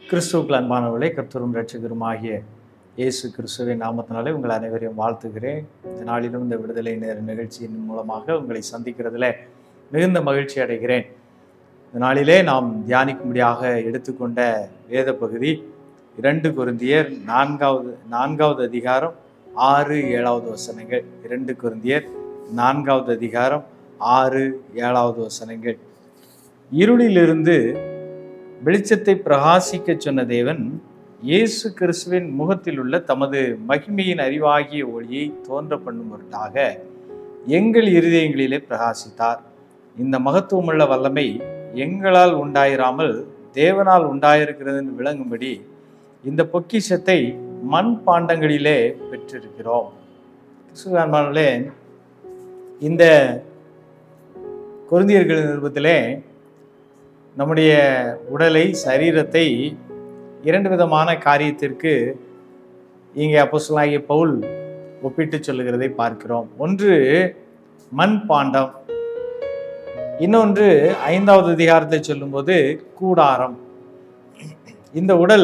கிறிஸ்துவுக்கு அன்பானவர்களே கர்த்தரும் ரட்சகருமாகிய இயேசு கிறிஸ்துவின் நாமத்தினாலே உங்கள் அனைவரையும் வாழ்த்துகிறேன் இந்த நாளிலும் இந்த விடுதலை நேர நிகழ்ச்சியின் மூலமாக உங்களை சந்திக்கிறதுல மிகுந்த மகிழ்ச்சி அடைகிறேன் இந்த நாளிலே நாம் தியானிக்கும்படியாக எடுத்துக்கொண்ட வேத பகுதி இரண்டு குருந்தியர் நான்காவது நான்காவது அதிகாரம் ஆறு ஏழாவது வசனங்கள் இரண்டு குருந்தியர் நான்காவது அதிகாரம் ஆறு ஏழாவது வசனங்கள் இருளிலிருந்து வெளிச்சத்தை பிரகாசிக்க சொன்ன தேவன் இயேசு கிறிஸ்துவின் முகத்தில் உள்ள தமது மகிமையின் அறிவாகிய ஒளியை தோன்ற பண்ணும் பொருட்டாக எங்கள் இருதயங்களிலே பிரகாசித்தார் இந்த மகத்துவமுள்ள வல்லமை எங்களால் உண்டாயிராமல் தேவனால் உண்டாயிருக்கிறது என்று விளங்கும்படி இந்த பொக்கிஷத்தை மண் பாண்டங்களிலே பெற்றிருக்கிறோம் கிறிஸ்துவான்மானே இந்த குருந்தியர்கள் நிருபத்திலே நம்முடைய உடலை சரீரத்தை இரண்டு விதமான காரியத்திற்கு இங்கே அப்போஸ்தலனாகிய பவுல் ஒப்பிட்டு சொல்லுகிறதை பார்க்கிறோம் ஒன்று மண் பாண்டம் இன்னொன்று ஐந்தாவது அதிகாரத்தை சொல்லும்போது கூடாரம் இந்த உடல்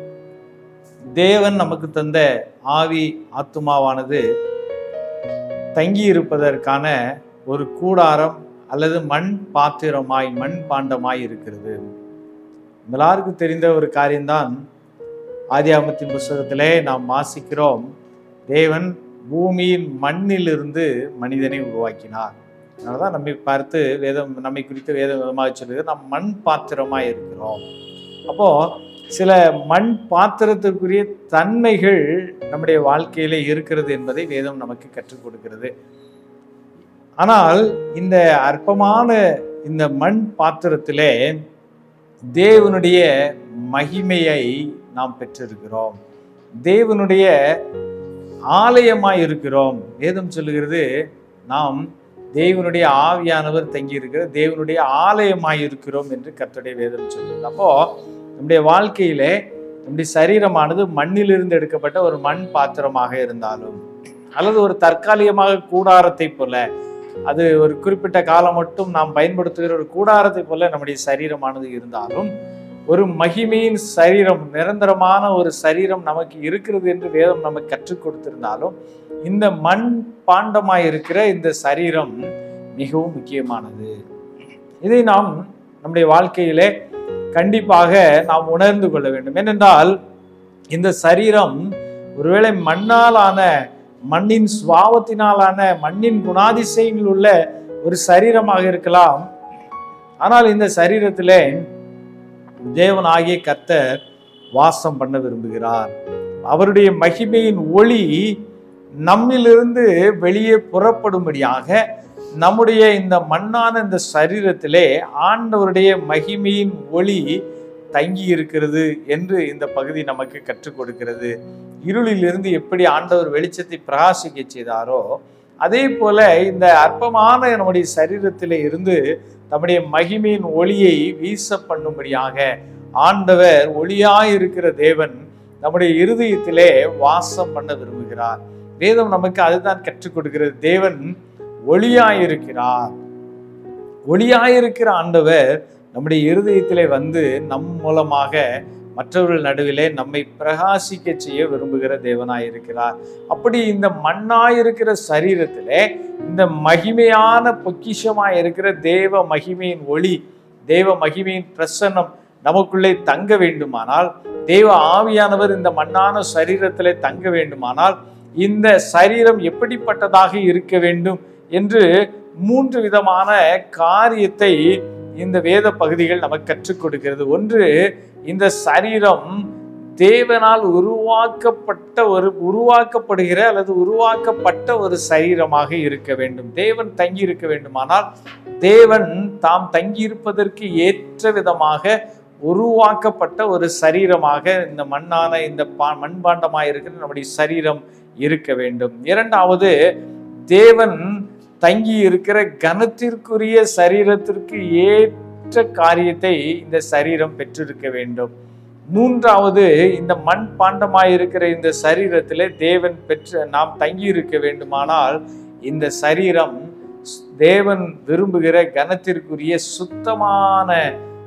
தேவன் நமக்கு தந்த ஆவி ஆத்துமாவானது தங்கி இருப்பதற்கான ஒரு கூடாரம் அல்லது மண் பாத்திரமாய் மண் பாண்டமாய் இருக்கிறது எல்லாருக்கும் தெரிந்த ஒரு காரியம்தான் ஆதியாமத்தின் புஸ்தகத்திலே நாம் வாசிக்கிறோம் தேவன் பூமியின் மண்ணிலிருந்து மனிதனை உருவாக்கினார் அதனாலதான் நம்மை பார்த்து வேதம் நம்மை குறித்து வேதம் விதமாக சொல்லுகிறது நாம் மண் பாத்திரமாய் இருக்கிறோம் அப்போ சில மண் பாத்திரத்திற்குரிய தன்மைகள் நம்முடைய வாழ்க்கையில இருக்கிறது என்பதை வேதம் நமக்கு கற்றுக் கொடுக்கிறது ஆனால் இந்த அற்பமான இந்த மண் பாத்திரத்திலே தேவனுடைய மகிமையை நாம் பெற்றிருக்கிறோம் தேவனுடைய ஆலயமாய் இருக்கிறோம் வேதம் சொல்லுகிறது நாம் தேவனுடைய ஆவியானவர் தங்கி இருக்கிற தேவனுடைய ஆலயமாய் இருக்கிறோம் என்று கர்த்தருடைய வேதம் சொல்லுது அப்போ நம்முடைய வாழ்க்கையிலே நம்முடைய சரீரமானது மண்ணிலிருந்து எடுக்கப்பட்ட ஒரு மண் பாத்திரமாக இருந்தாலும் அல்லது ஒரு தற்காலிகமாக கூடாரத்தை போல அது ஒரு குறிப்பிட்ட காலம் மட்டும் நாம் பயன்படுத்துகிற ஒரு கூடாரத்தை போல நம்முடைய சரீரமானது இருந்தாலும் ஒரு மகிமையின் சரீரம் நிரந்தரமான ஒரு சரீரம் நமக்கு இருக்கிறது என்று வேதம் நமக்கு கற்றுக் கொடுத்திருந்தாலும் இந்த மண் பாண்டமாய் இருக்கிற இந்த சரீரம் மிகவும் முக்கியமானது இதை நாம் நம்முடைய வாழ்க்கையிலே கண்டிப்பாக நாம் உணர்ந்து கொள்ள வேண்டும் ஏனென்றால் இந்த சரீரம் ஒருவேளை மண்ணாலான மண்ணின் சுவாவத்தினாலான மண்ணின் குணாதிசயங்கள் உள்ள ஒரு சரீரமாக இருக்கலாம் ஆனால் இந்த சரீரத்திலே தேவன் ஆகிய கர்த்தர் வாசம் பண்ண விரும்புகிறார் அவருடைய மகிமையின் ஒளி நம்மிலிருந்து வெளியே புறப்படும்படியாக நம்முடைய இந்த மண்ணான இந்த சரீரத்திலே ஆண்டவருடைய மகிமையின் ஒளி தங்கி இருக்கிறது என்று இந்த பகுதி நமக்கு கற்றுக் கொடுக்கிறது இருளிலிருந்து எப்படி ஆண்டவர் வெளிச்சத்தை பிரகாசிக்க செய்தாரோ அதே போல இந்த அற்பமான நம்முடைய சரீரத்திலே இருந்து நம்முடைய மகிமையின் ஒளியை வீச பண்ணும்படியாக ஆண்டவர் ஒளியாய் இருக்கிற தேவன் நம்முடைய இருதயத்திலே வாசம் பண்ண விரும்புகிறார் வேதம் நமக்கு அதுதான் கற்றுக் கொடுக்கிறது தேவன் ஒளியாயிருக்கிறார் ஒளியாயிருக்கிற ஆண்டவர் நம்முடைய இருதயத்திலே வந்து நம் மூலமாக மற்றவர்கள் நடுவிலே நம்மை பிரகாசிக்க செய்ய விரும்புகிற தேவனாயிருக்கிறார் அப்படி இந்த மண்ணாயிருக்கிற சரீரத்திலே இந்த மகிமையான பொக்கிஷமாய் இருக்கிற தேவ மகிமையின் ஒளி தேவ மகிமையின் பிரசன்னம் நமக்குள்ளே தங்க வேண்டுமானால் தேவ ஆவியானவர் இந்த மண்ணான சரீரத்திலே தங்க வேண்டுமானால் இந்த சரீரம் எப்படிப்பட்டதாக இருக்க வேண்டும் என்று மூன்று விதமான காரியத்தை இந்த வேத பகுதிகள் நமக்கு கற்றுக் கொடுக்கிறது ஒன்று இந்த சரீரம் தேவனால் உருவாக்கப்பட்ட ஒரு உருவாக்கப்படுகிற அல்லது உருவாக்கப்பட்ட ஒரு சரீரமாக இருக்க வேண்டும் தேவன் தங்கி இருக்க வேண்டுமானால் தேவன் தாம் தங்கியிருப்பதற்கு ஏற்ற விதமாக உருவாக்கப்பட்ட ஒரு சரீரமாக இந்த மண்ணான இந்த பா மண்பாண்டமாக இருக்கிற நம்முடைய சரீரம் இருக்க வேண்டும் இரண்டாவது தேவன் தங்கி இருக்கிற கனத்திற்குரிய சரீரத்திற்கு ஏற்ற காரியத்தை இந்த சரீரம் பெற்றிருக்க வேண்டும் மூன்றாவது இந்த மண் பாண்டமாய் இருக்கிற இந்த சரீரத்திலே தேவன் பெற்ற நாம் தங்கி இருக்க வேண்டுமானால் இந்த சரீரம் தேவன் விரும்புகிற கனத்திற்குரிய சுத்தமான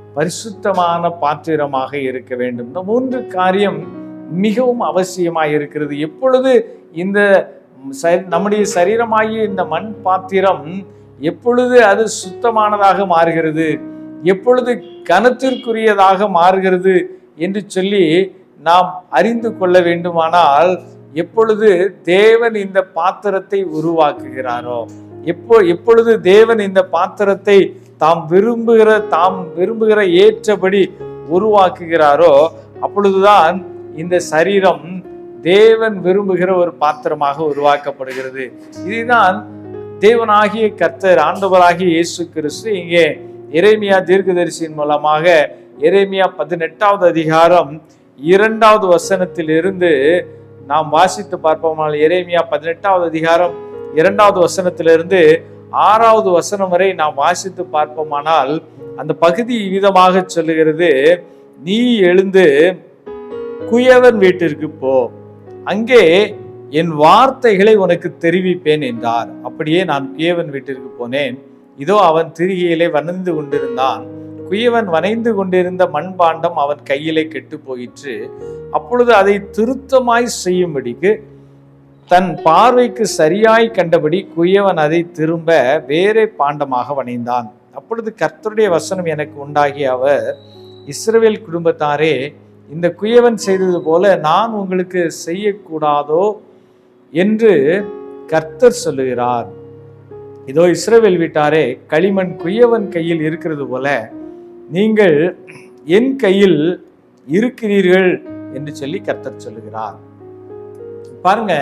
பரிசுத்தமான பாத்திரமாக இருக்க வேண்டும் இந்த மூன்று காரியம் மிகவும் அவசியமாக இருக்கிறது எப்பொழுது இந்த ச- நம்முடைய சரீரமாகிய இந்த மண் பாத்திரம் எப்பொழுது அது சுத்தமானதாக மாறுகிறது எப்பொழுது கனத்திற்குரியதாக மாறுகிறது என்று சொல்லி நாம் அறிந்து கொள்ள வேண்டுமானால் எப்பொழுது தேவன் இந்த பாத்திரத்தை உருவாக்குகிறாரோ எப்போ எப்பொழுது தேவன் இந்த பாத்திரத்தை தாம் விரும்புகிற தாம் விரும்புகிற ஏற்றபடி உருவாக்குகிறாரோ அப்பொழுதுதான் இந்த சரீரம் தேவன் விரும்புகிற ஒரு பாத்திரமாக உருவாக்கப்படுகிறது இதுதான் தேவனாகிய கர்த்தர் ஆண்டவராகிய இயேசு கிறிஸ்து இங்கே எரேமியா தீர்க்கதரிசியின் மூலமாக எரேமியா பதினெட்டாவது அதிகாரம் இரண்டாவது வசனத்திலிருந்து நாம் வாசித்து பார்ப்போமானால் எரேமியா பதினெட்டாவது அதிகாரம் இரண்டாவது வசனத்திலிருந்து ஆறாவது வசனம் வரை நாம் வாசித்து பார்ப்போமானால் அந்த பகுதி விதமாக சொல்லுகிறது நீ எழுந்து குயவன் வீட்டிற்கு போ அங்கே என் வார்த்தைகளை உனக்கு தெரிவிப்பேன் என்றார் அப்படியே நான் குயவன் வீட்டிற்கு போனேன் இதோ அவன் திரிகையிலே வணைந்து கொண்டிருந்தான் குயவன் வனைந்து கொண்டிருந்த மண்பாண்டம் அவன் கையிலே கெட்டு போயிற்று அப்பொழுது அதை திருத்தமாய் செய்யும்படிக்கு தன் பார்வைக்கு சரியாய் கண்டபடி குயவன் அதை திரும்ப வேறே பாண்டமாக வணைந்தான் அப்பொழுது கர்த்தருடைய வசனம் எனக்கு உண்டாகிய அவர் இஸ்ரவேல் குடும்பத்தாரே இந்த குயவன் செய்தது போல நான் உங்களுக்கு செய்யக்கூடாதோ என்று கர்த்தர் சொல்லுகிறார் இதோ இஸ்ரவேல் வீட்டாரே களிமண் குயவன் கையில் இருக்கிறது போல நீங்கள் என் கையில் இருக்கிறீர்கள் என்று சொல்லி கர்த்தர் சொல்லுகிறார் பாருங்க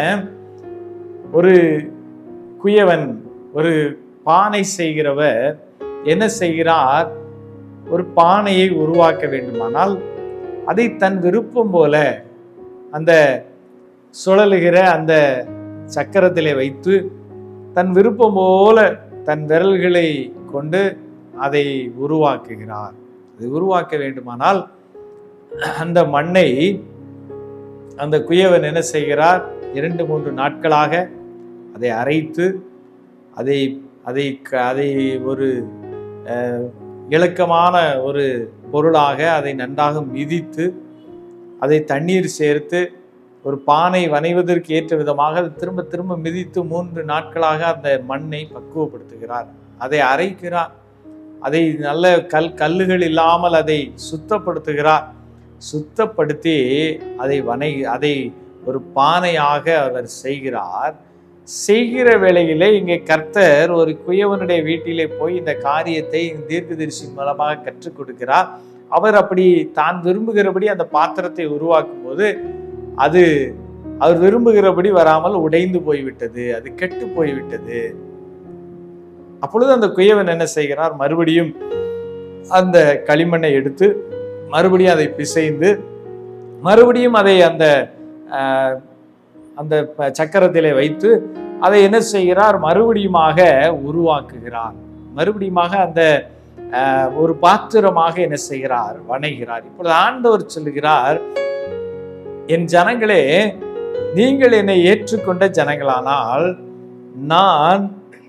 ஒரு குயவன் ஒரு பானை செய்கிறவர் என்ன செய்கிறார் ஒரு பானையை உருவாக்க வேண்டுமானால் அதை தன் விருப்பம் போல அந்த சுழலுகிற அந்த சக்கரத்திலே வைத்து தன் விருப்பம் போல தன் விரல்களை கொண்டு அதை உருவாக்குகிறார் அதை உருவாக்க வேண்டுமானால் அந்த மண்ணை அந்த குயவன் என்ன செய்கிறார் இரண்டு மூன்று நாட்களாக அதை அரைத்து அதை அதை க- அதை ஒரு அஹ், இலக்கமான ஒரு பொருளாக அதை நன்றாக மிதித்து அதை தண்ணீர் சேர்த்து ஒரு பானை வனைவதற்கு ஏற்ற விதமாக அதை திரும்ப திரும்ப மிதித்து மூன்று நாட்களாக அந்த மண்ணை பக்குவப்படுத்துகிறார் அதை அரைக்கிறார் அதை நல்ல கல் கல்லுகள் இல்லாமல் அதை சுத்தப்படுத்துகிறார் சுத்தப்படுத்தி அதை வனை அதை ஒரு பானையாக அவர் செய்கிறார் செய்கிற வேளையிலே இங்கே கர்த்தர் ஒரு குயவனுடைய வீட்டிலே போய் இந்த காரியத்தை தீர்க்கதரிசி மூலமாக கற்றுக் கொடுக்கிறார் அவர் அப்படி தான் விரும்புகிறபடி அந்த பாத்திரத்தை உருவாக்கும் போது அது அவர் விரும்புகிறபடி வராமல் உடைந்து போய்விட்டது அது கெட்டு போய்விட்டது அப்பொழுது அந்த குயவன் என்ன செய்கிறார் மறுபடியும் அந்த களிமண்ணை எடுத்து மறுபடியும் அதை பிசைந்து மறுபடியும் அதை அந்த ஆஹ், அந்த ப- சக்கரத்திலே வைத்து அதை என்ன செய்கிறார் மறுபடியுமாக உருவாக்குகிறார் மறுபடியுமாக அந்த ஆஹ், ஒரு பாத்திரமாக என்ன செய்கிறார் வணைகிறார் இப்பொழுது ஆண்டவர் சொல்லுகிறார் என் ஜனங்களே நீங்கள் என்னை ஏற்றுக்கொண்ட ஜனங்களானால் நான்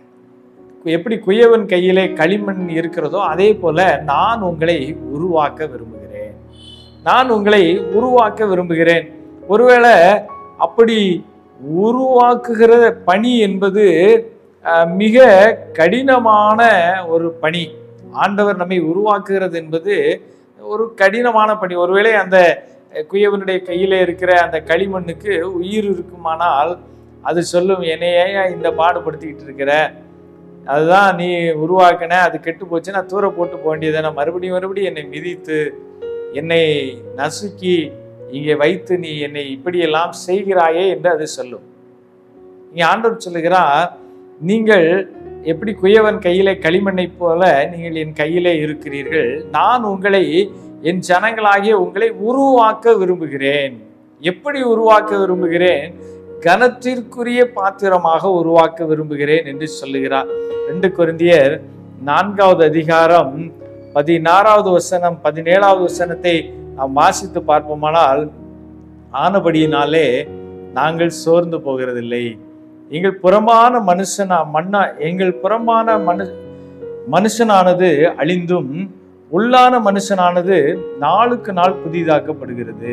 எப்படி குயவன் கையிலே களிமண் இருக்கிறதோ அதே போல நான் உங்களை உருவாக்க விரும்புகிறேன் நான் உங்களை உருவாக்க விரும்புகிறேன் ஒருவேளை அப்படி உருவாக்குகிற பணி என்பது அஹ், மிக கடினமான ஒரு பணி ஆண்டவர் நம்மை உருவாக்குகிறது என்பது ஒரு கடினமான பணி ஒருவேளை அந்த குயவனுடைய கையில இருக்கிற அந்த களிமண்ணுக்கு உயிர் இருக்குமானால் அது சொல்லும் என்னையே இந்த பாடுபடுத்திக்கிட்டு இருக்கிற அதுதான் நீ உருவாக்கின அது கெட்டு போச்சுன்னா தூர போட்டு போக வேண்டியதானே மறுபடியும் மறுபடியும் என்னை மிதித்து என்னை நசுக்கி இங்கே வைத்து நீ என்னை இப்படியெல்லாம் செய்கிறாயே என்று அது சொல்லும் இங்கே ஆண்டவர் சொல்லுகிறார் நீங்கள் எப்படி குயவன் கையிலே களிமண்ணை போல நீங்கள் என் கையிலே இருக்கிறீர்கள் நான் உங்களை என் ஜனங்களாகிய உங்களை உருவாக்க விரும்புகிறேன் எப்படி உருவாக்க விரும்புகிறேன் கனத்திற்குரிய பாத்திரமாக உருவாக்க விரும்புகிறேன் என்று சொல்லுகிறார் ரெண்டு கொரிந்தியர் நான்காவது அதிகாரம் பதினாறாவது வசனம் பதினேழாவது வசனத்தை நாம் வாசித்து பார்ப்போமானால் ஆனபடியினாலே நாங்கள் சோர்ந்து போகிறதில்லை எங்கள் புறமான மனுஷனா மண்ணா எங்கள் புறமான மனு மனுஷனானது அழிந்தும் உள்ளான மனுஷனானது நாளுக்கு நாள் புதிதாக்கப்படுகிறது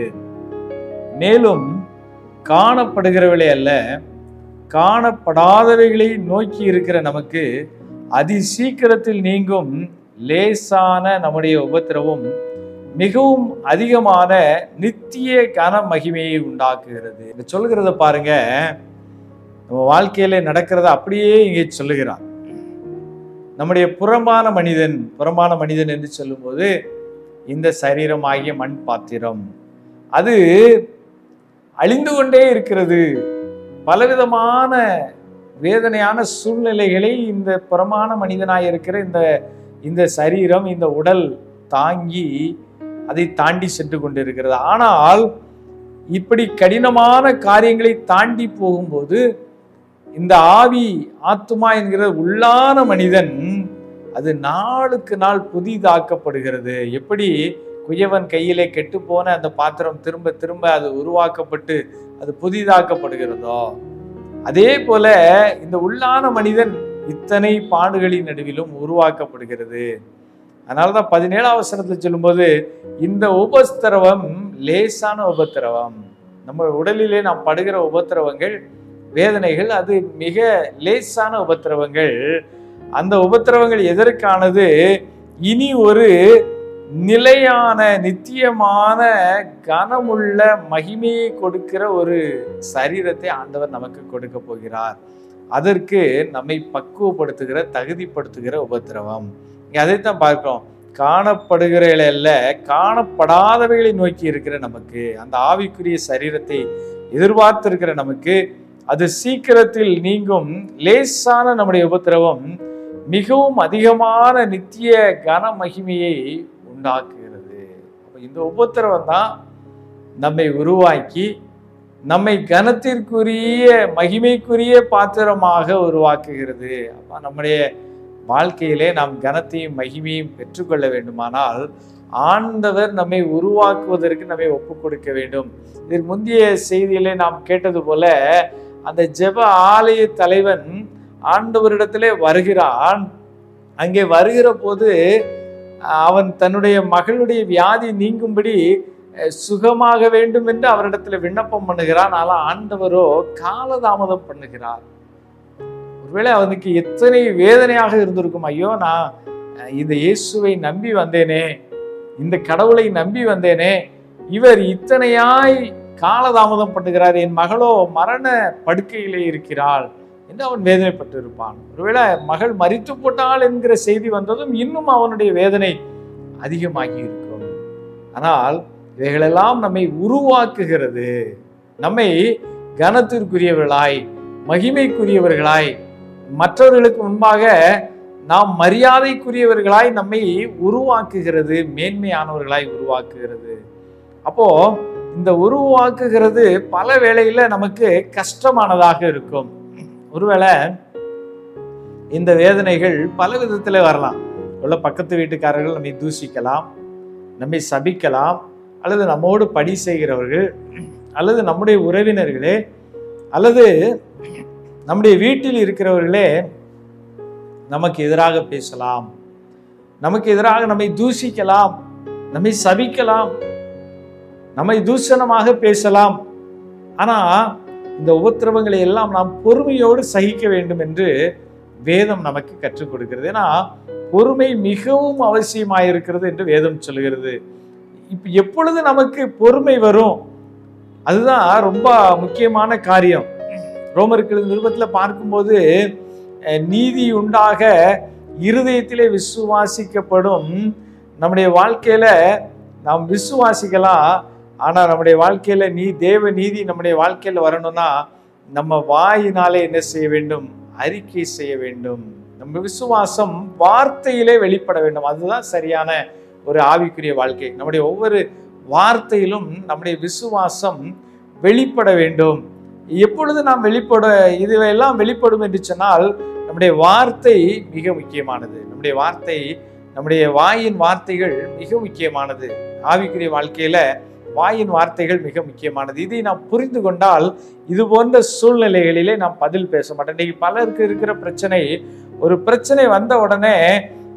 மேலும் காணப்படுகிறவளே அல்ல காணப்படாதவைகளை நோக்கி இருக்கிற நமக்கு அதி சீக்கிரத்தில் நீங்கும் லேசான நம்முடைய உபத்திரவும் மிகவும் அதிகமான நித்திய கன மகிமையை உண்டாக்குகிறது இங்க சொல்லுகிறத பாருங்க நம்ம வாழ்க்கையில நடக்கிறத அப்படியே இங்கே சொல்லுகிறார் நம்முடைய புறம்பான மனிதன் புறம்பான மனிதன் என்று சொல்லும்போது இந்த சரீரமாகிய மண் பாத்திரம் அது அழிந்து கொண்டே இருக்கிறது பலவிதமான வேதனையான சூழ்நிலைகளை இந்த புறமான மனிதனாய் இருக்கிற இந்த இந்த சரீரம் இந்த உடல் தாங்கி அதை தாண்டி சென்று கொண்டிருக்கிறது ஆனால் இப்படி கடினமான காரியங்களை தாண்டி போகும்போது இந்த ஆவி ஆத்துமா என்கிற உள்ளான மனிதன் அது நாளுக்கு நாள் புதிதாக்கப்படுகிறது எப்படி குயவன் கையிலே கெட்டு போன அந்த பாத்திரம் திரும்ப திரும்ப அது உருவாக்கப்பட்டு அது புதிதாக்கப்படுகிறதோ அதே போல இந்த உள்ளான மனிதன் இத்தனை பாடுகளின் நடுவிலும் உருவாக்கப்படுகிறது அதனாலதான் பதினேழாம் அவசரத்தில் சொல்லும்போது இந்த உபத்திரவம் லேசான உபத்திரவம் நம்ம உடலிலே நாம் படுகிற உபத்திரவங்கள் வேதனைகள் அது மிக லேசான உபத்திரவங்கள் அந்த உபத்திரவங்கள் எதற்கானது இனி ஒரு நிலையான நித்தியமான கனமுள்ள மகிமையை கொடுக்கிற ஒரு சரீரத்தை ஆண்டவர் நமக்கு கொடுக்க போகிறார் அதற்கு நம்மை பக்குவப்படுத்துகிற தகுதிப்படுத்துகிற உபத்திரவம் இங்க அதைத்தான் பார்க்கிறோம் காணப்படுகிற அல்ல காணப்படாதவைகளை நோக்கி இருக்கிற நமக்கு அந்த ஆவிக்குரிய சரீரத்தை எதிர்பார்த்திருக்கிற நமக்கு அது சீக்கிரத்தில் நீங்கும் லேசான நம்முடைய உபத்திரவம் மிகவும் அதிகமான நித்திய கன மகிமையை உண்டாக்குகிறது அப்ப இந்த உபத்திரவம் தான் நம்மை உருவாக்கி நம்மை கனத்திற்குரிய மகிமைக்குரிய பாத்திரமாக உருவாக்குகிறது அப்ப நம்முடைய வாழ்க்கையிலே நாம் கனத்தையும் மகிமையும் பெற்றுக்கொள்ள வேண்டுமானால் ஆண்டவர் நம்மை உருவாக்குவதற்கு நம்மை ஒப்புக் கொடுக்க வேண்டும் இதற்கு முந்தைய செய்தியிலே நாம் கேட்டது போல அந்த ஜெப ஆலய தலைவன் ஆண்டவரிடத்திலே வருகிறான் அங்கே வருகிற போது அவன் தன்னுடைய மகளுடைய வியாதி நீங்கும்படி அஹ், சுகமாக வேண்டும் என்று அவரிடத்துல விண்ணப்பம் பண்ணுகிறான் ஆனால் ஆண்டவரோ காலதாமதம் பண்ணுகிறார் ஒருவேளை அவனுக்கு எத்தனை வேதனையாக இருந்திருக்கும் ஐயோ நான் அஹ், இந்த இயேசுவை நம்பி வந்தேனே இந்த கடவுளை நம்பி வந்தேனே இவர் இத்தனையாய் காலதாமதம் பண்ணுகிறார் என் மகளோ மரண படுக்கையிலே இருக்கிறாள் என்று அவன் வேதனைப்பட்டு இருப்பான் ஒருவேளை மகள் மரித்து போட்டாள் என்கிற செய்தி வந்ததும் இன்னும் அவனுடைய வேதனை அதிகமாகி இருக்கும் ஆனால் இவைகளெல்லாம் நம்மை உருவாக்குகிறது நம்மை கனத்திற்குரியவர்களாய் மகிமைக்குரியவர்களாய் மற்றவர்களுக்கு முன்பாக நாம் மரியாதைக்குரியவர்களாய் நம்மை உருவாக்குகிறது மேன்மையானவர்களாய் உருவாக்குகிறது அப்போ இந்த உருவாக்குகிறது பல வேளையில நமக்கு கஷ்டமானதாக இருக்கும் ஒருவேளை இந்த வேதனைகள் பல விதத்துல வரலாம் உள்ள பக்கத்து வீட்டுக்காரர்கள் நம்மை தூஷிக்கலாம் நம்மை சபிக்கலாம் அல்லது நம்மோடு படி செய்கிறவர்கள் அல்லது நம்முடைய உறவினர்களே அல்லது நம்முடைய வீட்டில் இருக்கிறவர்களே நமக்கு எதிராக பேசலாம் நமக்கு எதிராக நம்மை தூஷிக்கலாம் நம்மை சபிக்கலாம் நம்மை தூஷணமாக பேசலாம் ஆனா இந்த உபத்திரவங்களை எல்லாம் நாம் பொறுமையோடு சகிக்க வேண்டும் என்று வேதம் நமக்கு கற்றுக் கொடுக்கிறது ஏன்னா பொறுமை மிகவும் அவசியமாயிருக்கிறது என்று வேதம் சொல்கிறது இப்ப எப்பொழுது நமக்கு பொறுமை வரும் அதுதான் ரொம்ப முக்கியமான காரியம் ரோமர்கள் நிருபத்தில் பார்க்கும்போது அஹ், நீதி உண்டாக இருதயத்திலே விசுவாசிக்கப்படும் நம்முடைய வாழ்க்கையில நாம் விசுவாசிக்கலாம் ஆனா நம்முடைய வாழ்க்கையில நீ தேவ நீதி நம்முடைய வாழ்க்கையில வரணும்னா நம்ம வாயினாலே என்ன செய்ய வேண்டும் அறிக்கை செய்ய வேண்டும் நம்ம விசுவாசம் வார்த்தையிலே வெளிப்பட வேண்டும் அதுதான் சரியான ஒரு ஆவிக்குரிய வாழ்க்கை நம்முடைய ஒவ்வொரு வார்த்தையிலும் நம்முடைய விசுவாசம் வெளிப்பட வேண்டும் எப்பொழுது நாம் வெளிப்பட இதுவெல்லாம் வெளிப்படும் என்று சொன்னால் நம்முடைய வார்த்தை மிக முக்கியமானது நம்முடைய வார்த்தை நம்முடைய வாயின் வார்த்தைகள் மிக முக்கியமானது ஆவிக்குரிய வாழ்க்கையில வாயின் வார்த்தைகள் மிக முக்கியமானது இதை நாம் புரிந்து கொண்டால் இது போன்ற சூழ்நிலைகளிலே நாம் பதில் பேச மாட்டோம் இன்னைக்கு பலருக்கு இருக்கிற பிரச்சனை ஒரு பிரச்சனை வந்த உடனே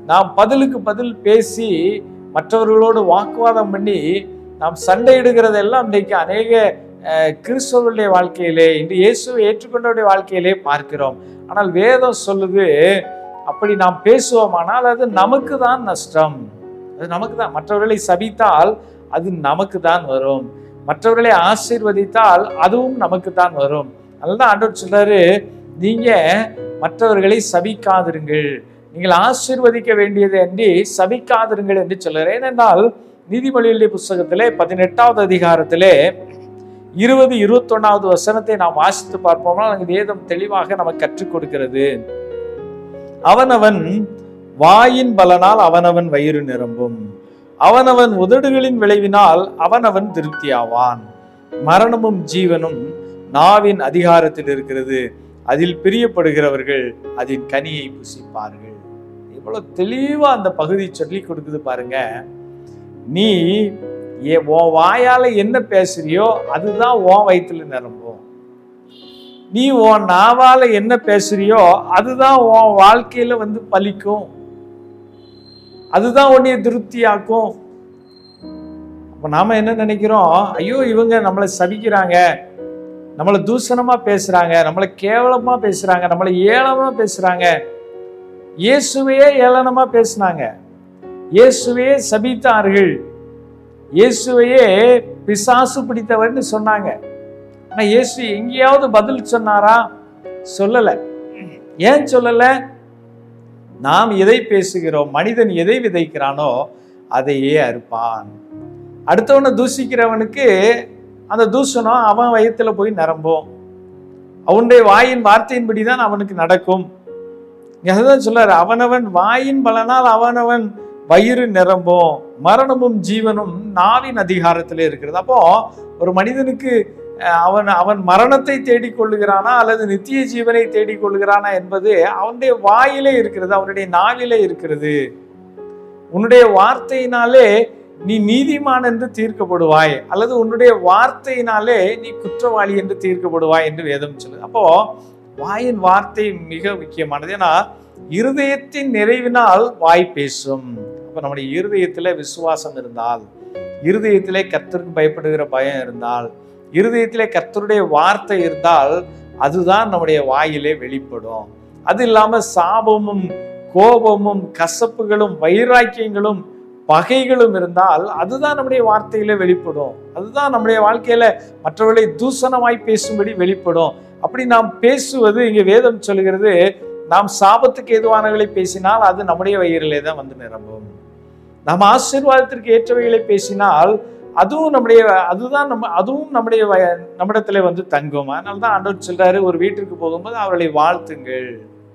நாம் பதிலுக்கு பதில் பேசி மற்றவர்களோடு வாக்குவாதம் பண்ணி நாம் சண்டையிடுகிறதெல்லாம் இன்றைக்கு அநேக அஹ், கிறிஸ்தவர்களுடைய வாழ்க்கையிலே இன்று இயேசுவை ஏற்றுக்கொண்டவருடைய வாழ்க்கையிலே பார்க்கிறோம் ஆனால் வேதம் சொல்லுது அப்படி நாம் பேசுவோமானால் அது நமக்கு தான் நஷ்டம் அது நமக்கு தான் மற்றவர்களை சபித்தால் அது நமக்கு தான் வரும் மற்றவர்களை ஆசீர்வதித்தால் அதுவும் நமக்கு தான் வரும் அதுதான் ஆண்டவர் சொல்றாரு நீங்க மற்றவர்களை சபிக்காதிருங்கள் நீங்கள் ஆசீர்வதிக்க வேண்டியது அன்றி சபிக்காதிருங்கள் என்று சொல்றாரு ஏனென்றால் நீதிமொழிகளுடைய புஸ்தகத்திலே பதினெட்டாவது அதிகாரத்திலே இருபது இருபத்தொன்னாவது வசனத்தை நாம் வாசித்து பார்ப்போம்னா அங்கு வேதம் தெளிவாக நமக்கு கற்றுக் கொடுக்கிறது அவனவன் வாயின் பலனால் அவனவன் வயிறு நிரம்பும் அவனவன் உதடுகளின் விளைவினால் அவனவன் திருப்தியாவான் மரணமும் ஜீவனும் நாவின் அதிகாரத்தில் இருக்கிறது அதில் பிரியப்படுகிறவர்கள் அதன் கனியை புசிப்பார்கள் இவ்வளவு தெளிவா அந்த பகுதி சொல்லி கொடுக்குது பாருங்க நீ ஏ உன் வாயால என்ன பேசுறியோ அதுதான் உன் வயிற்றுல நிரம்பும் நீ உன் நாவால என்ன பேசுறியோ அதுதான் உன் வாழ்க்கையில வந்து பலிக்கும் அதுதான் உன்னைய திருப்தியாக்கும் அப்ப நாம என்ன நினைக்கிறோம் ஐயோ இவங்க நம்மளை சபிக்கிறாங்க நம்மளை தூஷணமா பேசுறாங்க நம்மளை கேவலமா பேசுறாங்க நம்மளை ஏளனமா பேசுறாங்க இயேசுவையே ஏளனமா பேசினாங்க இயேசுவையே சபித்தார்கள் இயேசுவையே பிசாசு பிடித்தவர்னு சொன்னாங்க ஆனா இயேசு எங்கேயாவது பதில் சொன்னாரா சொல்லல ஏன் சொல்லல நாம் எதை பேசுகிறோம் மனிதன் எதை விதைக்கிறானோ அதையே அறுப்பான் அடுத்தவனை தூசிக்கிறவனுக்கு அந்த தூஷணம் அவன் வயத்துல போய் நிரம்பும் அவனுடைய வாயின் வார்த்தையின்படி தான் அவனுக்கு நடக்கும் இங்க அதுதான் சொல்றாரு அவனவன் வாயின் பலனால் அவனவன் வயிறு நிரம்பும் மரணமும் ஜீவனும் நாவின் அதிகாரத்திலே இருக்கிறது அப்போ ஒரு மனிதனுக்கு அஹ், அவன் அவன் மரணத்தை தேடிக் கொள்ளுகிறானா அல்லது நித்திய ஜீவனை தேடிக் கொள்ளுகிறானா என்பது அவனுடைய வாயிலே இருக்கிறது அவனுடைய நாவிலே இருக்கிறது உன்னுடைய வார்த்தையினாலே நீ நீதிமான் என்று தீர்க்கப்படுவாய் அல்லது உன்னுடைய வார்த்தையினாலே நீ குற்றவாளி என்று தீர்க்கப்படுவாய் என்று வேதம் சொல்லுது அப்போ வாயின் வார்த்தை மிக முக்கியமானது ஏன்னா இருதயத்தின் நிறைவினால் வாய் பேசும் அப்போ நம்முடைய இருதயத்தில் விசுவாசம் இருந்தால் இருதயத்திலே கர்த்தருக்கு பயப்படுகிற பயம் இருந்தால் இருதயத்திலே கர்த்தருடைய வார்த்தை இருந்தால் அதுதான் நம்முடைய வாயிலே வெளிப்படும் அது இல்லாம சாபமும் கோபமும் கசப்புகளும் வைராக்கியங்களும் பகைகளும் இருந்தால் அதுதான் நம்முடைய வார்த்தையில வெளிப்படும் அதுதான் நம்முடைய வாழ்க்கையில மற்றவர்களை தூசணமாய் பேசும்படி வெளிப்படும் அப்படி நாம் பேசுவது இங்க வேதம் சொல்கிறது நாம் சாபத்துக்கு ஏதுவானவர்களை பேசினால் அது நம்முடைய வயிறிலே தான் வந்து நிரம்பும் நாம் ஆசீர்வாதத்திற்கு ஏற்றவைகளை பேசினால் அதுவும் நம்முடைய அதுதான் நம்ம அதுவும் நம்முடைய வய- நம்மிடத்துல வந்து தங்கும் அதனால தான் ஆண்டவர் சொல்றாரு ஒரு வீட்டிற்கு போகும்போது அவர்களை வாழ்த்துங்கள்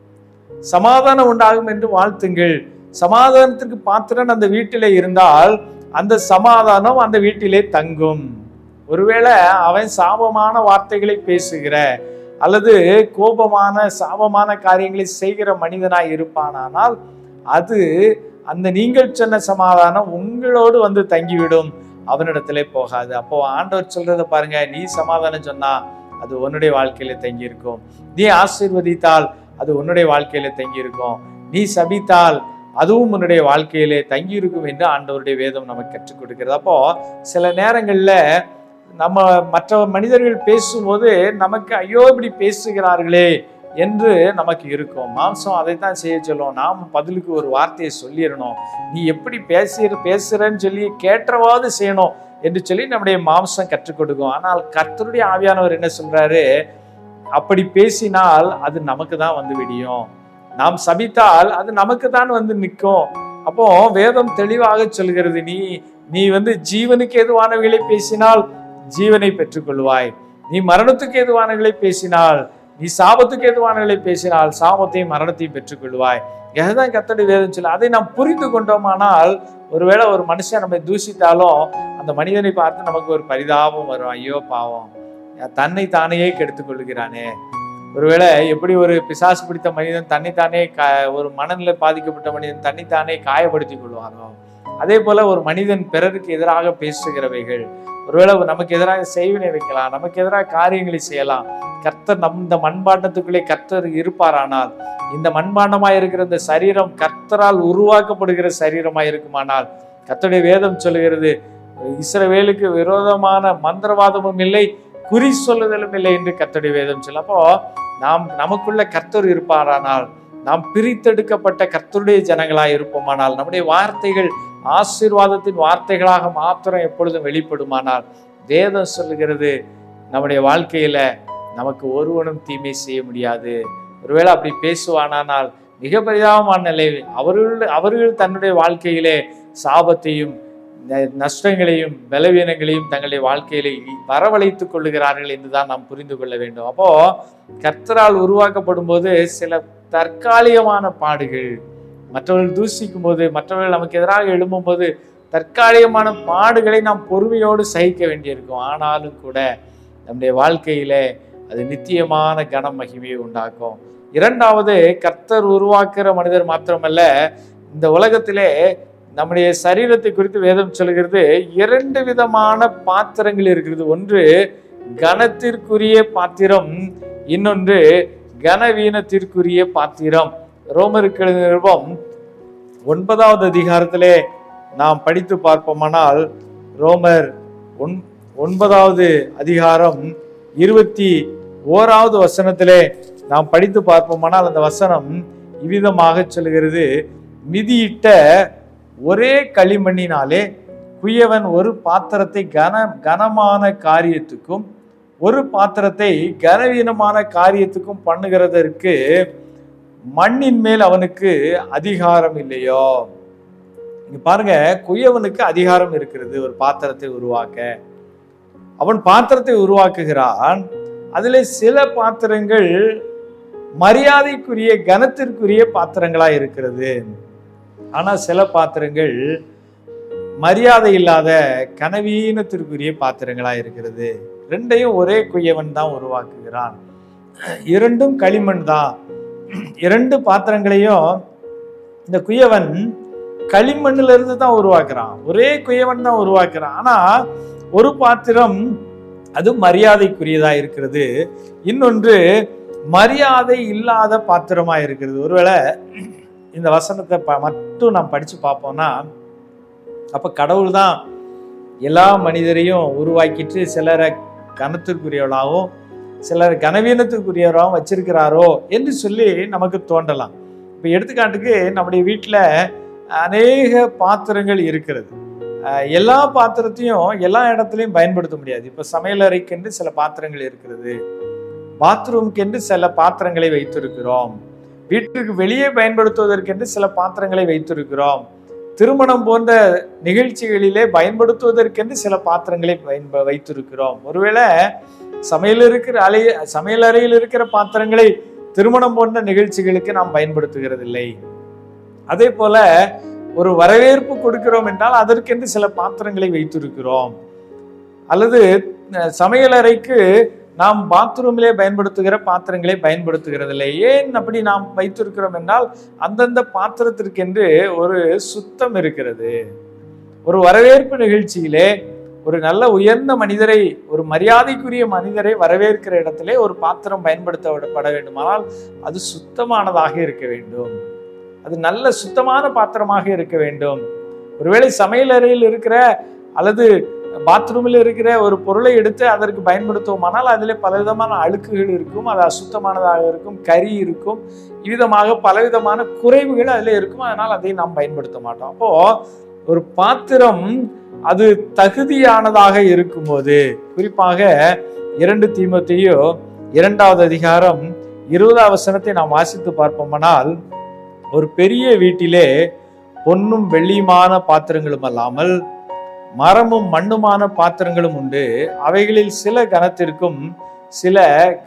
சமாதானம் உண்டாகும் என்று வாழ்த்துங்கள் சமாதானத்திற்கு பாத்திரன் அந்த வீட்டிலே இருந்தால் அந்த சமாதானம் அந்த வீட்டிலே தங்கும் ஒருவேளை அவன் சாபமான வார்த்தைகளை பேசுகிற அல்லது கோபமான சாபமான காரியங்களை செய்கிற மனிதனாய் இருப்பானானால் அது அந்த நீங்கள் சொன்ன சமாதானம் உங்களோடு வந்து தங்கிவிடும் அவனிடத்திலே போகாது அப்போ ஆண்டவர் சொல்றத பாருங்க நீ சமாதானம் சொன்னா அது உன்னுடைய வாழ்க்கையில தங்கி இருக்கும் நீ ஆசீர்வதித்தால் அது உன்னுடைய வாழ்க்கையில தங்கி இருக்கும் நீ சபித்தால் அதுவும் உன்னுடைய வாழ்க்கையிலே தங்கி இருக்கும் என்று ஆண்டவருடைய வேதம் நமக்கு கற்றுக் கொடுக்கிறது அப்போ சில நேரங்கள்ல நம்ம மற்ற மனிதர்கள் பேசும்போது நமக்கு ஐயோ இப்படி பேசுகிறார்களே என்று நமக்கு இருக்கும் மாம்சம் அதைத்தான் செய்ய சொல்லும் நாம் பதிலுக்கு ஒரு வார்த்தையை சொல்லிடணும் நீ எப்படி பேசுற பேசுறன்னு சொல்லி கேட்டவாவது செய்யணும் என்று சொல்லி நம்முடைய மாம்சம் கற்றுக் கொடுக்கும் ஆனால் கர்த்தருடைய ஆவியானவர் என்ன சொல்றாரு அப்படி பேசினால் அது நமக்கு தான் வந்து விடியும் நாம் சபித்தால் அது நமக்கு தான் வந்து நிற்கும் அப்போ வேதம் தெளிவாக சொல்கிறது நீ நீ வந்து ஜீவனுக்கு ஏதுவானவைகளை பேசினால் ஜீவனை பெற்றுக்கொள்வாய் நீ மரணத்துக்கு ஏதுவானவைகளை பேசினால் நீ சாபத்துக்கு ஏதுவானவைகளை பேசினால் சாபத்தையும் மரணத்தையும் பெற்றுக்கொள்வாய் அதுதான் கத்தடி வேதம் சொல்ல அதை நாம் புரிந்து கொண்டோமானால் ஒருவேளை ஒரு மனுஷன் நம்மை தூஷித்தாலும் அந்த மனிதனை பார்த்து நமக்கு ஒரு பரிதாபம் வரும் ஐயோ பாவம் தன்னை தானையே கெடுத்துக் கொள்கிறானே ஒருவேளை எப்படி ஒரு பிசாசு பிடித்த மனிதன் தன்னைத்தானே கா ஒரு மனநிலை பாதிக்கப்பட்ட மனிதன் தன்னைத்தானே காயப்படுத்திக் கொள்வானோ அதே போல ஒரு மனிதன் பிறருக்கு எதிராக பேசுகிறவைகள் ஒருவேளை நமக்கு எதிராக செய்வினை வைக்கலாம் நமக்கு எதிராக காரியங்களை செய்யலாம் கர்த்தர் நம் இந்த மண்பாண்டத்துக்குள்ளே கர்த்தர் இருப்பாரானால் இந்த மண்பாண்டமாய் இருக்கிற இந்த சரீரம் கர்த்தரால் உருவாக்கப்படுகிற சரீரமாய் இருக்குமானால் கர்த்தருடைய வேதம் சொல்லுகிறது இஸ்ரவேலுக்கு விரோதமான மந்திரவாதமும் இல்லை குறி சொல்லுதலும் இல்லை என்று கர்த்தருடைய வேதம் சொல்ல அப்போ நாம் நமக்குள்ள கர்த்தர் இருப்பாரானால் நாம் பிரித்தெடுக்கப்பட்ட கர்த்தருடைய ஜனங்களாய் இருப்போமானால் நம்முடைய வார்த்தைகள் ஆசீர்வாதத்தின் வார்த்தைகளாக மாத்திரம் எப்பொழுதும் வெளிப்படுமானால் வேதம் சொல்லுகிறது நம்முடைய வாழ்க்கையில நமக்கு ஒருவனும் தீமை செய்ய முடியாது ஒருவேளை அப்படி பேசுவானானால் மிக பரிதாபமான நிலை அவர்கள் அவர்கள் தன்னுடைய வாழ்க்கையிலே சாபத்தையும் ந- நஷ்டங்களையும் பலவீனங்களையும் தங்களுடைய வாழ்க்கையிலே வரவழைத்துக் கொள்ளுகிறார்கள் என்றுதான் நாம் புரிந்து கொள்ள வேண்டும் அப்போ கர்த்தரால் உருவாக்கப்படும் போது சில தற்காலிகமான பாடுகள் மற்றவர்கள் தூசிக்கும் போது மற்றவர்கள் நமக்கு எதிராக எழும்பும் போது தற்காலிகமான பாடுகளை நாம் பொறுமையோடு சகிக்க வேண்டியிருக்கும் ஆனாலும் கூட நம்முடைய வாழ்க்கையில அது நித்தியமான கன மகிமையை உண்டாக்கும் இரண்டாவது கர்த்தர் உருவாக்குற மனிதர் மாத்திரமல்ல இந்த உலகத்திலே நம்முடைய சரீரத்தை குறித்து வேதம் சொல்கிறது இரண்டு விதமான பாத்திரங்கள் இருக்கிறது ஒன்று கனத்திற்குரிய பாத்திரம் இன்னொன்று கனவீனத்திற்குரிய பாத்திரம் ரோமருக்கு நிருபம் ஒன்பதாவது அதிகாரத்திலே நாம் படித்து பார்ப்போமானால் ரோமர் ஒன் ஒன்பதாவது அதிகாரம் இருபத்தி ஓராவது வசனத்திலே நாம் படித்து பார்ப்போமானால் அந்த வசனம் இவ்விதமாக சொல்கிறது மிதியிட்ட ஒரே களிமண்ணினாலே குயவன் ஒரு பாத்திரத்தை கன கனமான காரியத்துக்கும் ஒரு பாத்திரத்தை கனவீனமான காரியத்துக்கும் பண்ணுகிறதற்கு மண்ணின் மேல் அவனுக்கு அதிகாரம் இல்லையோ இங்க பாருங்க குயவனுக்கு அதிகாரம் இருக்கிறது ஒரு பாத்திரத்தை உருவாக்க அவன் பாத்திரத்தை உருவாக்குகிறான் அதிலே சில பாத்திரங்கள் மரியாதைக்குரிய கனத்திற்குரிய பாத்திரங்களா இருக்கிறது ஆனா சில பாத்திரங்கள் மரியாதை இல்லாத கனவீனத்திற்குரிய பாத்திரங்களா இருக்கிறது ரெண்டையும் ஒரே குயவன் தான் உருவாக்குகிறான் இரண்டும் களிமண் தான் இரண்டு பாத்திரங்களையும் இந்த குயவன் களிமண்ணுல இருந்து தான் உருவாக்குறான் ஒரே குயவன் தான் உருவாக்குறான் ஆனா ஒரு பாத்திரம் அது மரியாதைக்குரியதா இருக்கிறது இன்னொன்று மரியாதை இல்லாத பாத்திரமா இருக்கிறது ஒருவேளை இந்த வசனத்தை ப- மட்டும் நாம் படிச்சு பார்ப்போம்னா அப்ப கடவுள் தான் எல்லா மனிதரையும் உருவாக்கிட்டு சிலரை கனத்திற்குரியவளாகவும் சிலர் கனவீனத்துக்குரியவராகவும் வச்சிருக்கிறாரோ என்று சொல்லி நமக்கு தோன்றலாம் இப்போ எடுத்துக்காட்டுக்கு நம்முடைய வீட்டில் அநேக பாத்திரங்கள் இருக்கிறது அஹ் எல்லா பாத்திரத்தையும் எல்லா இடத்துலையும் பயன்படுத்த முடியாது இப்போ சமையலறைக்கென்று சில பாத்திரங்கள் இருக்கிறது பாத்ரூம்க்கென்று சில பாத்திரங்களை வைத்திருக்கிறோம் வீட்டுக்கு வெளியே பயன்படுத்துவதற்கென்று சில பாத்திரங்களை வைத்திருக்கிறோம் திருமணம் போன்ற நிகழ்ச்சிகளிலே பயன்படுத்துவதற்கென்று சில பாத்திரங்களை பயன்ப வைத்திருக்கிறோம் ஒருவேளை சமையல் இருக்கிற அலை சமையல் அறையில் இருக்கிற பாத்திரங்களை திருமணம் போன்ற நிகழ்ச்சிகளுக்கு நாம் பயன்படுத்துகிறதில்லை அதே போல ஒரு வரவேற்பு கொடுக்கிறோம் என்றால் அதற்கென்று சில பாத்திரங்களை வைத்திருக்கிறோம் அல்லது அஹ், சமையலறைக்கு நாம் பாத்ரூமிலே பயன்படுத்துகிற பாத்திரங்களை பயன்படுத்துகிறதில்லை ஏன் அப்படி நாம் வைத்திருக்கிறோம் என்றால் அந்தந்த பாத்திரத்திற்கென்று ஒரு சுத்தம் இருக்கிறது ஒரு வரவேற்பு நிகழ்ச்சியிலே ஒரு நல்ல உயர்ந்த மனிதரை ஒரு மரியாதைக்குரிய மனிதரை வரவேற்கிற இடத்திலே ஒரு பாத்திரம் பயன்படுத்தப்பட வேண்டுமானால் அது சுத்தமானதாக இருக்க வேண்டும் அது நல்ல சுத்தமான பாத்திரமாக இருக்க வேண்டும் ஒருவேளை சமையல் அறையில் இருக்கிற அல்லது பாத்ரூமில் இருக்கிற ஒரு பொருளை எடுத்து அதற்கு பயன்படுத்துவோமானால் அதில் பலவிதமான அழுக்குகள் இருக்கும் அது அசுத்தமானதாக இருக்கும் கரி இருக்கும் இவ்விதமாக பலவிதமான குறைவுகள் அதில் இருக்கும் அதனால் அதை நாம் பயன்படுத்த மாட்டோம் அப்போ ஒரு பாத்திரம் அது தகுதியானதாக இருக்கும்போது குறிப்பாக இரண்டு தீமத்தையோ இரண்டாவது அதிகாரம் இருபதாவது வசனத்தை நாம் வாசித்து பார்ப்போமானால் ஒரு பெரிய வீட்டிலே பொன்னும் வெள்ளியுமான பாத்திரங்களும் அல்லாமல் மரமும் மண்ணுமான பாத்திரங்களும் உண்டு அவைகளில் சில கனத்திற்கும் சில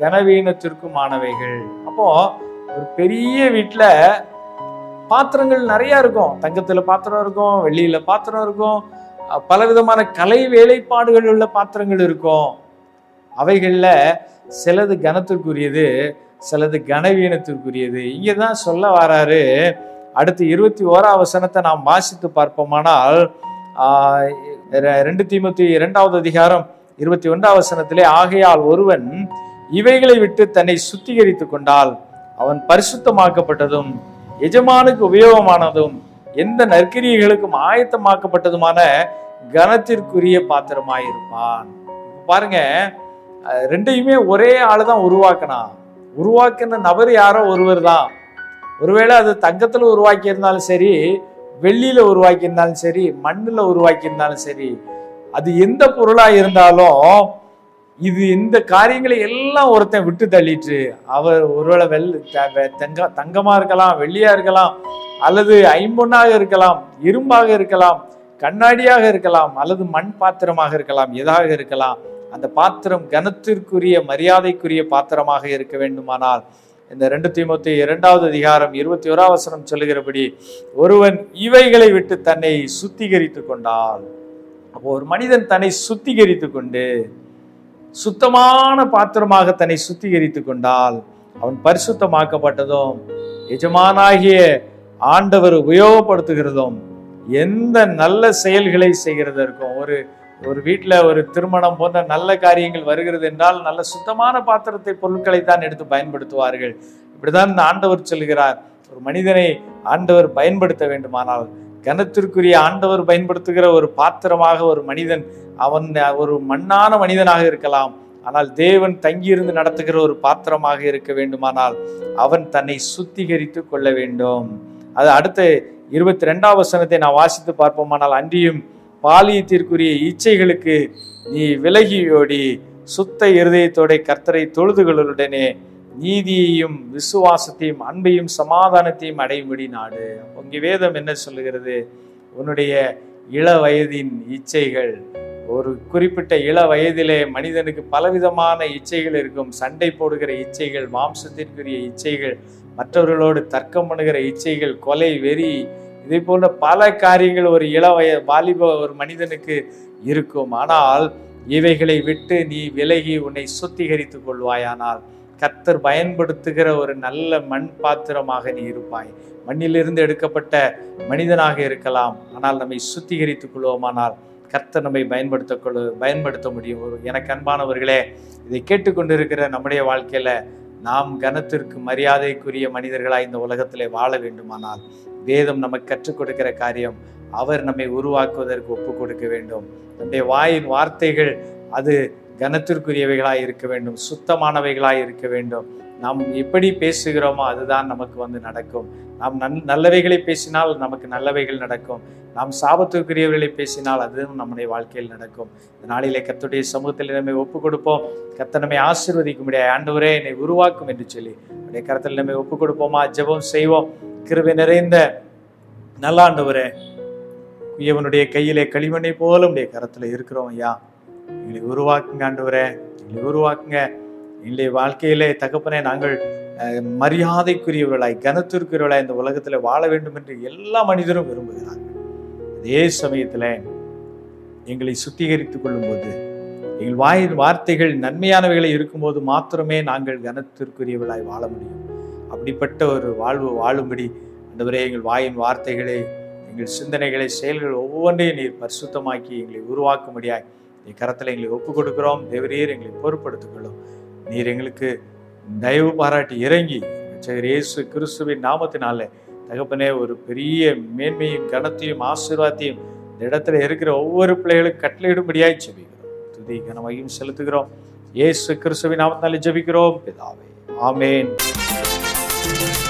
கனவீனத்திற்குமானவைகள் அப்போ ஒரு பெரிய வீட்டில் பாத்திரங்கள் நிறைய இருக்கும் தங்கத்துல பாத்திரம் இருக்கும் வெள்ளியில பாத்திரம் இருக்கும் அஹ் பலவிதமான கலை வேலைப்பாடுகள் உள்ள பாத்திரங்கள் இருக்கும் அவைகள்ல சிலது கனத்திற்குரியது சிலது கனவீனத்திற்குரியது இங்கே தான் சொல்ல வராரு அடுத்து இருபத்தி ஓரா வசனத்தை நாம் வாசித்து பார்ப்போமானால் ஆஹ், ரெ- ரெண்டு தீமத்தி இரண்டாவது அதிகாரம் இருபத்தி ஒன்றாம் வசனத்திலே ஆகையால் ஒருவன் இவைகளை விட்டு தன்னை சுத்திகரித்துக் கொண்டால் அவன் பரிசுத்தமாக்கப்பட்டதும் எஜமானுக்கு உபயோகமானதும் எந்த நற்கிரியைகளுக்கும் ஆயத்தமாக்கப்பட்டதுமான கனத்திற்குரிய பாத்திரமாயிருப்பான் இப்ப பாருங்க அஹ், ரெண்டையுமே ஒரே ஆளு தான் உருவாக்கினான் உருவாக்கின நபர் யாரோ ஒருவர் தான் ஒருவேளை அது தங்கத்துல உருவாக்கி இருந்தாலும் சரி வெள்ளியில உருவாக்கி இருந்தாலும் சரி மண்ணுல உருவாக்கி இருந்தாலும் சரி அது எந்த பொருளா இருந்தாலும் இது இந்த காரியங்களை எல்லாம் ஒருத்தன் விட்டு தள்ளிட்டு அவர் ஒருவேளை வெள் த- வெ- தங்க தங்கமா இருக்கலாம் வெள்ளியா இருக்கலாம் அல்லது ஐம்பொன்னாக இருக்கலாம் இரும்பாக இருக்கலாம் கண்ணாடியாக இருக்கலாம் அல்லது மண் பாத்திரமாக இருக்கலாம் எதாக இருக்கலாம் அந்த பாத்திரம் கனத்திற்குரிய மரியாதைக்குரிய பாத்திரமாக இருக்க வேண்டுமானால் இந்த ரெண்டு தீமோத்தி இரண்டாவது அதிகாரம் இருபத்தி ஓராம் வசனம் சொல்லுகிறபடி ஒருவன் இவைகளை விட்டு தன்னை சுத்திகரித்து கொண்டால் அப்போ ஒரு மனிதன் தன்னை சுத்திகரித்து கொண்டு சுத்தமான பாத்திரமாக தன்னை சுத்திகரித்து கொண்டால் அவன் பரிசுத்தமாக்கப்பட்டதும் எஜமானாகிய ஆண்டவர் உபயோகப்படுத்துகிறதும் எந்த நல்ல செயல்களை செய்கிறதற்கும் ஒரு ஒரு வீட்டில் ஒரு திருமணம் போன்ற நல்ல காரியங்கள் வருகிறது என்றால் நல்ல சுத்தமான பாத்திரத்தை பொருட்களை தான் எடுத்து பயன்படுத்துவார்கள் இப்படிதான் இந்த ஆண்டவர் சொல்கிறார் ஒரு மனிதனை ஆண்டவர் பயன்படுத்த வேண்டுமானால் கனத்திற்குரிய ஆண்டவர் பயன்படுத்துகிற ஒரு பாத்திரமாக ஒரு மனிதன் அவன் ஒரு மண்ணான மனிதனாக இருக்கலாம் ஆனால் தேவன் தங்கியிருந்து நடத்துகிற ஒரு பாத்திரமாக இருக்க வேண்டுமானால் அவன் தன்னை சுத்திகரித்து கொள்ள வேண்டும் அது அடுத்த இருபத்தி ரெண்டாம் வசனத்தை நான் வாசித்து பார்ப்போமானால் அன்றியும் பாலியத்திற்குரிய இச்சைகளுக்கு நீ விலகியோடி சுத்த இருதயத்தோட கர்த்தரை தொழுதுகளுடனே நீதியையும் விசுவாசத்தையும் அன்பையும் சமாதானத்தையும் அடையும்படி நாடு உங்க வேதம் என்ன சொல்லுகிறது உன்னுடைய இள வயதின் இச்சைகள் ஒரு குறிப்பிட்ட இள வயதிலே மனிதனுக்கு பலவிதமான இச்சைகள் இருக்கும் சண்டை போடுகிற இச்சைகள் மாம்சத்திற்குரிய இச்சைகள் மற்றவர்களோடு தர்க்கம் பண்ணுகிற இச்சைகள் கொலை வெறி இதே போன்ற பல காரியங்கள் ஒரு இள வய வாலிப ஒரு மனிதனுக்கு இருக்கும் ஆனால் இவைகளை விட்டு நீ விலகி உன்னை சுத்திகரித்துக் கொள்வாயானால் கர்த்தர் பயன்படுத்துகிற ஒரு நல்ல மண் பாத்திரமாக நீ இருப்பாய் மண்ணிலிருந்து எடுக்கப்பட்ட மனிதனாக இருக்கலாம் ஆனால் நம்மை சுத்திகரித்துக் கொள்வோமானால் கர்த்தர் நம்மை பயன்படுத்த கொள்ள பயன்படுத்த முடியும் ஒரு எனக்கு அன்பானவர்களே இதை கேட்டுக்கொண்டிருக்கிற நம்முடைய வாழ்க்கையில நாம் கனத்திற்கு மரியாதைக்குரிய மனிதர்களாய் இந்த உலகத்திலே வாழ வேண்டுமானால் வேதம் நமக்கு கற்றுக் கொடுக்கிற காரியம் அவர் நம்மை உருவாக்குவதற்கு ஒப்பு கொடுக்க வேண்டும் நம்முடைய வாயின் வார்த்தைகள் அது கனத்திற்குரியவைகளாய் இருக்க வேண்டும் சுத்தமானவைகளாய் இருக்க வேண்டும் நாம் எப்படி பேசுகிறோமோ அதுதான் நமக்கு வந்து நடக்கும் நாம் நல் நல்லவைகளை பேசினால் நமக்கு நல்லவைகள் நடக்கும் நாம் சாபத்துக்குரியவர்களை பேசினால் அதுவும் நம்முடைய வாழ்க்கையில் நடக்கும் இந்த நாளிலே கர்த்தருடைய சமூகத்தில் நம்மை ஒப்பு கொடுப்போம் கர்த்தர் நம்மை ஆசீர்வதிக்கும்படியா ஆண்டவரே என்னை உருவாக்கும் என்று சொல்லி உடைய கருத்தில் நம்மை ஒப்பு கொடுப்போமா ஜெபம் செய்வோம் கிருபை நிறைந்த நல்ல ஆண்டவரே குயவனுடைய கையிலே களிமண்ணை போல உடைய கரத்துல இருக்கிறோம் ஐயா எங்களை உருவாக்குங்க ஆண்டவரே எங்களை உருவாக்குங்க எங்களுடைய வாழ்க்கையிலே தகப்பனே நாங்கள் அஹ், மரியாதைக்குரியவர்களாய் கனத்திற்குரியவர்களாய் இந்த உலகத்தில் வாழ வேண்டும் என்று எல்லா மனிதரும் விரும்புகிறார்கள் அதே சமயத்தில் எங்களை சுத்திகரித்துக் கொள்ளும்போது எங்கள் வாயின் வார்த்தைகள் நன்மையானவைகளை இருக்கும்போது மாத்திரமே நாங்கள் கனத்திற்குரியவர்களாய் வாழ முடியும் அப்படிப்பட்ட ஒரு வாழ்வு வாழும்படி ஆண்டவரே எங்கள் வாயின் வார்த்தைகளை எங்கள் சிந்தனைகளை செயல்கள் ஒவ்வொன்றையும் நீர் பரிசுத்தமாக்கி எங்களை உருவாக்கும்படியாய் நீ கரத்தில் எங்களை ஒப்புக் கொடுக்கிறோம் தேவரீர் எங்களை பொறுப்படுத்திக் கொள்ளும் நீர் எங்களுக்கு தயவு பாராட்டி இறங்கி ரட்சகர் இயேசு கிறிஸ்துவின் நாமத்தினால தகப்பனே ஒரு பெரிய மேன்மையும் கனத்தையும் ஆசீர்வாதத்தையும் இந்த இடத்துல இருக்கிற ஒவ்வொரு பிள்ளைகளும் கட்டளையிடும்படியாய் ஜெபிக்கிறோம் துதி கனமையும் செலுத்துகிறோம் இயேசு கிறிஸ்துவின் நாமத்தினால ஜெபிக்கிறோம் பிதாவே ஆமென்